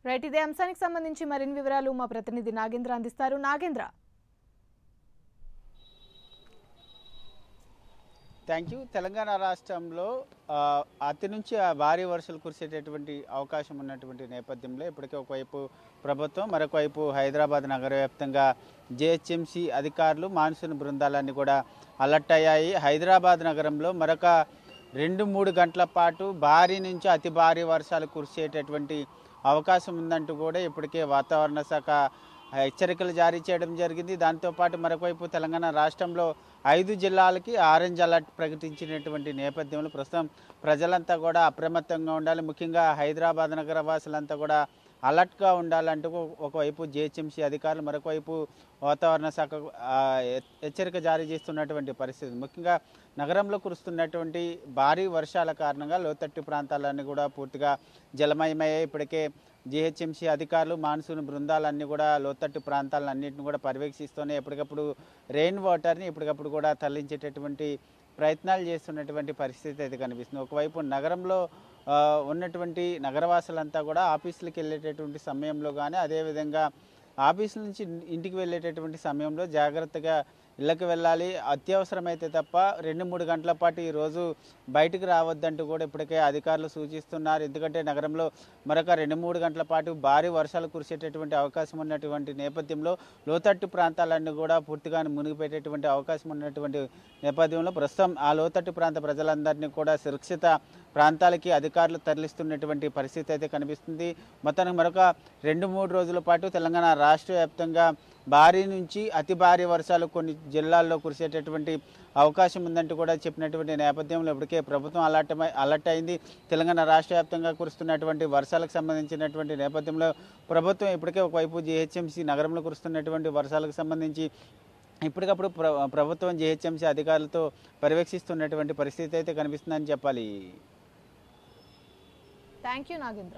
Right ఇదే అంశానికి సంబంధించి మరిన్ని వివరాలు మా ప్రతినిధి నాగేంద్ర అందిస్తారు నాగేంద్ర థ్యాంక్ యూ తెలంగాణ రాష్ట్రంలో ఆ, అతి నుంచి ఆ భారీ వర్షాలు కురిసేటటువంటి అవకాశం ఉన్నటువంటి నేపథ్యంలో ఇప్పటికే ఒకవైపు ప్రభుత్వం మరొక వైపు హైదరాబాద్ నగర వ్యాప్తంగా జేహెచ్ఎంసీ అధికారులు మాన్సూన్ బృందాలన్నీ కూడా అలర్ట్ అయ్యాయి హైదరాబాద్ నగరంలో మరొక రెండు మూడు గంటల పాటు భారీ నుంచి అతి భారీ వర్షాలు కురిసేటటువంటి అవకాశం ఉందంటూ కూడా ఇప్పటికే వాతావరణ శాఖ హెచ్చరికలు జారీ చేయడం జరిగింది దాంతోపాటు మరొకవైపు తెలంగాణ రాష్ట్రంలో ఐదు జిల్లాలకి ఆరెంజ్ అలర్ట్ ప్రకటించినటువంటి నేపథ్యంలో ప్రస్తుతం ప్రజలంతా కూడా అప్రమత్తంగా ఉండాలి ముఖ్యంగా హైదరాబాద్ నగర వాసులంతా కూడా అలర్ట్గా ఉండాలంటూ ఒకవైపు జిహెచ్ఎంసీ అధికారులు మరొకవైపు వాతావరణ శాఖ ఆ, హె- హెచ్చరిక జారీ చేస్తున్నటువంటి పరిస్థితి ముఖ్యంగా నగరంలో కురుస్తున్నటువంటి భారీ వర్షాల కారణంగా లోతట్టు ప్రాంతాలన్నీ కూడా పూర్తిగా జలమయమయ్యాయి ఇప్పటికే జిహెచ్ఎంసీ అధికారులు మాన్సూన్ బృందాలన్నీ కూడా లోతట్టు ప్రాంతాలన్నింటిని కూడా పర్యవేక్షిస్తూనే ఎప్పటికప్పుడు రెయిన్ వాటర్ని ఎప్పటికప్పుడు కూడా తరలించేటటువంటి ప్రయత్నాలు చేస్తున్నటువంటి పరిస్థితి అయితే కనిపిస్తుంది ఒకవైపు నగరంలో ఆ, ఉన్నటువంటి నగరవాసులంతా కూడా ఆఫీసులకు వెళ్ళేటటువంటి సమయంలో కానీ అదేవిధంగా ఆఫీస్ నుంచి ఇంటికి వెళ్ళేటటువంటి సమయంలో జాగ్రత్తగా ఇళ్ళకి వెళ్ళాలి అత్యవసరమైతే తప్ప రెండు మూడు గంటల పాటు ఈరోజు బయటకు రావద్దంటూ కూడా ఇప్పటికే అధికారులు సూచిస్తున్నారు ఎందుకంటే నగరంలో మరొక రెండు మూడు గంటల పాటు భారీ వర్షాలు కురిసేటటువంటి అవకాశం ఉన్నటువంటి నేపథ్యంలో లోతట్టు ప్రాంతాలన్నీ కూడా పూర్తిగా మునిగిపోయేటటువంటి అవకాశం ఉన్నటువంటి నేపథ్యంలో ప్రస్తుతం ఆ లోతట్టు ప్రాంత ప్రజలందరినీ కూడా సురక్షిత ప్రాంతాలకి అధికారులు తరలిస్తున్నటువంటి పరిస్థితి అయితే కనిపిస్తుంది మొత్తానికి మరొక రెండు మూడు రోజుల పాటు తెలంగాణ రాష్ట్ర వ్యాప్తంగా భారీ నుంచి అతి భారీ వర్షాలు కొన్ని జిల్లాల్లో కురిసేటటువంటి అవకాశం ఉందంటూ కూడా చెప్పినటువంటి నేపథ్యంలో ఇప్పటికే ప్రభుత్వం అలర్ట్ అలర్ట్ అయింది తెలంగాణ రాష్ట్ర వ్యాప్తంగా కురుస్తున్నటువంటి వర్షాలకు సంబంధించినటువంటి నేపథ్యంలో ప్రభుత్వం ఇప్పటికే ఒకవైపు జిహెచ్ఎంసీ నగరంలో కురుస్తున్నటువంటి వర్షాలకు సంబంధించి ఇప్పటికప్పుడు ప్ర ప్రభుత్వం జిహెచ్ఎంసీ అధికారులతో పర్యవేక్షిస్తున్నటువంటి పరిస్థితి అయితే కనిపిస్తుందని చెప్పాలి థ్యాంక్ యూ నాగేంద్ర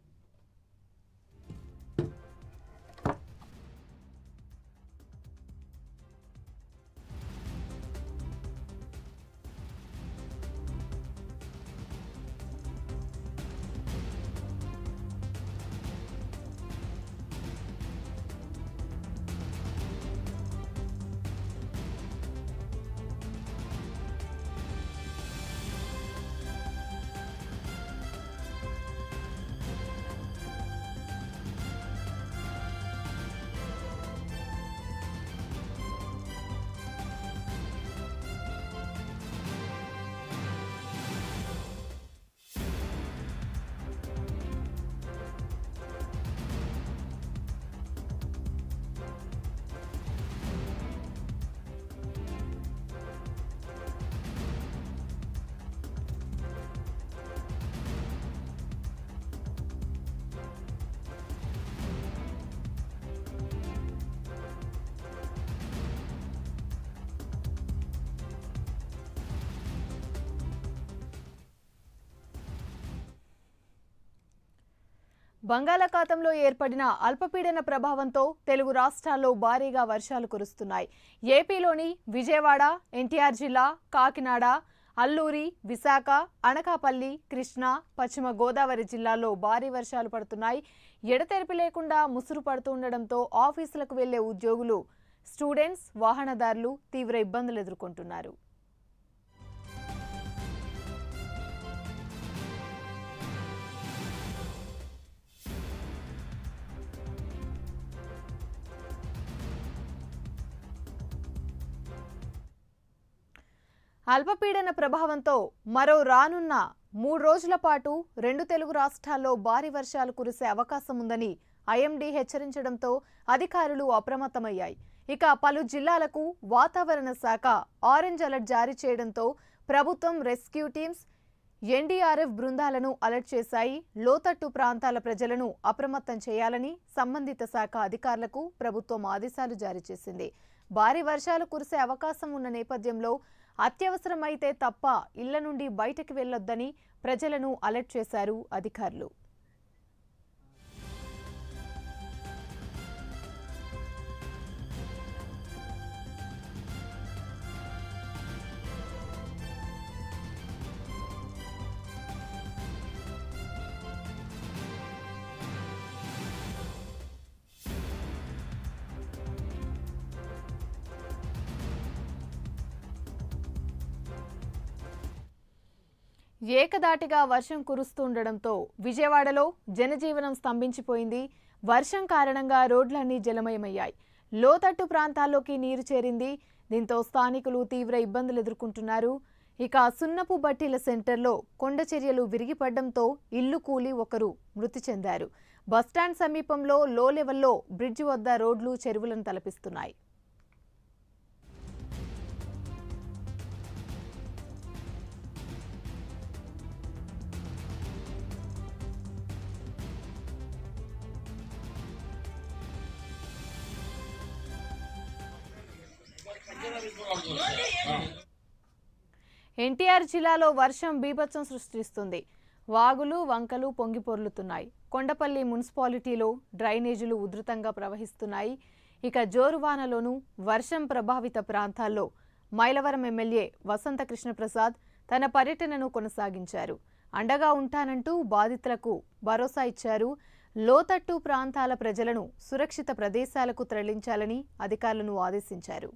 బంగాళాఖాతంలో ఏర్పడిన అల్పపీడన ప్రభావంతో తెలుగు రాష్ట్రాల్లో భారీగా వర్షాలు కురుస్తున్నాయి ఏపీలోని విజయవాడ ఎన్టీఆర్ జిల్లా కాకినాడ అల్లూరి విశాఖ అనకాపల్లి కృష్ణా పశ్చిమ గోదావరి జిల్లాల్లో భారీ వర్షాలు పడుతున్నాయి ఎడతెరిపి లేకుండా ముసురు పడుతుండటంతో ఆఫీసులకు వెళ్లే ఉద్యోగులు స్టూడెంట్స్ వాహనదారులు తీవ్ర ఇబ్బందులు ఎదుర్కొంటున్నారు అల్పపీడన ప్రభావంతో మరో రానున్న మూడు రోజుల పాటు రెండు తెలుగు రాష్ట్రాల్లో భారీ వర్షాలు కురిసే అవకాశం ఉందని ఐఎండీ హెచ్చరించడంతో అధికారులు అప్రమత్తమయ్యాయి ఇక పలు జిల్లాలకు వాతావరణ శాఖ ఆరెంజ్ అలర్ట్ జారీ చేయడంతో ప్రభుత్వం రెస్క్యూ టీమ్స్ ఎన్డీఆర్ఎఫ్ బృందాలను అలర్ట్ చేశాయి లోతట్టు ప్రాంతాల ప్రజలను అప్రమత్తం చేయాలని సంబంధిత శాఖ అధికారులకు ప్రభుత్వం ఆదేశాలు జారీ చేసింది భారీ వర్షాలు కురిసే అవకాశం ఉన్న నేపథ్యంలో అత్యవసరమైతే తప్ప ఇళ్ల నుండి బయటకు వెళ్లొద్దని ప్రజలను అలర్ట్ చేశారు అధికారులు ఏకదాటిగా వర్షం కురుస్తుండటంతో విజయవాడలో జనజీవనం స్తంభించిపోయింది వర్షం కారణంగా రోడ్లన్నీ జలమయమయ్యాయి లోతట్టు ప్రాంతాల్లోకి నీరు చేరింది దీంతో స్థానికులు తీవ్ర ఇబ్బందులు ఎదుర్కొంటున్నారు ఇక సున్నపు బట్టీల సెంటర్లో కొండ చర్యలు విరిగిపడడంతో ఇల్లు కూలి ఒకరు మృతి చెందారు బస్టాండ్ సమీపంలో లో లెవెల్లో బ్రిడ్జి వద్ద రోడ్లు చెరువులను తలపిస్తున్నాయి ఎన్టీఆర్ జిల్లాలో వర్షం బీభత్సం సృష్టిస్తుంది వాగులు వంకలు పొంగిపొర్లుతున్నాయి కొండపల్లి మున్సిపాలిటీలో డ్రైనేజీలు ఉధృతంగా ప్రవహిస్తున్నాయి ఇక జోరువానలోనూ వర్షం ప్రభావిత ప్రాంతాల్లో మైలవరం ఎమ్మెల్యే వసంత కృష్ణప్రసాద్ తన పర్యటనను కొనసాగించారు అండగా ఉంటానంటూ బాధితులకు భరోసా ఇచ్చారు లోతట్టు ప్రాంతాల ప్రజలను సురక్షిత ప్రదేశాలకు తరలించాలని అధికారులను ఆదేశించారు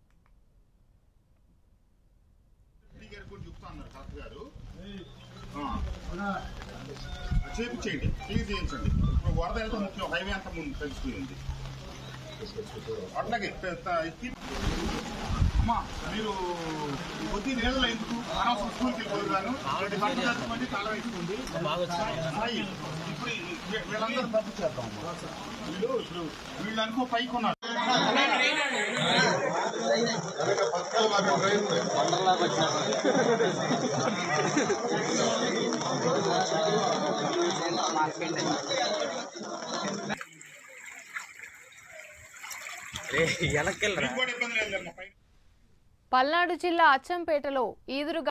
ఎంపీ గారు కూడా చెప్తా అన్నారు కలెక్టర్ గారు ఆ. చేయించేయండి క్లియర్ చేయించండి ఇప్పుడు వరద ఎంత ముఖ్యం హైవే అంత ముందు తెలిసిపోయింది అట్లాగే పె- త- ఎత్తి- అమ్మా మీరు కొద్ది నీళ్ళలో ఎందుకు అనవసరం స్కూల్కి వెళ్ళిపోయాను బట్టలు తడుచుకోండి తల వేసుకోండి సాయి, ఇప్పుడు వీ- వీళ్ళందరూ తప్పు చేద్దాం వీళ్ళు ఇప్పుడు వీళ్ళు అనుకో పైకి ఉన్నారు వెనక్కి మీకు కూడా ఇబ్బంది లేదమ్మా పైన పల్నాడు జిల్లా అచ్చంపేటలో ఈదురుగా